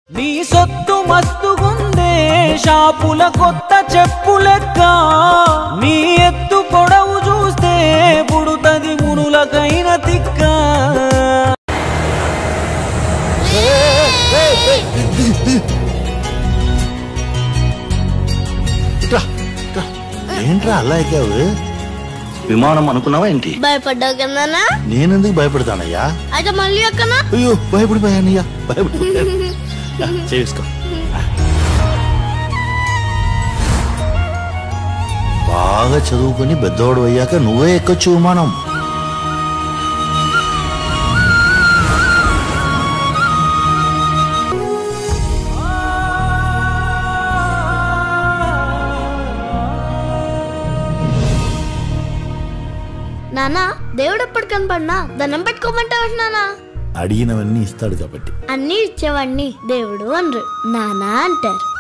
నీ సొత్తు మస్తుగుందే షాపుల కొత్త చెప్పు లెక్క నీ ఎత్తు పొడవు చూస్తే పుడుతది మునులకైన తిక్క ఇట్రా, ఇట్రా. ఏంట్రా అలా ఎక్కావు విమానం అనుకున్నావా ఏంటి భయపడ్డావు కదనా నేనెందుకు భయపడతానయ్యా అయితే మళ్ళీ ఎక్కనా అయ్యో భయపడిపోయానయ్యా భయపడిపోయాను చేసుకో బాగా చదువుకొని పెద్దోడు అయ్యాక నువ్వే ఎక్కొచ్చు విమానం నానా దేవుడు ఎప్పుడు కనపడినా దండం పెట్టుకోమంటావు నానా అడిగినవన్నీ ఇస్తాడు కాబట్టి అన్ని ఇచ్చేవాడిని దేవుడు అనరు నానా అంటారు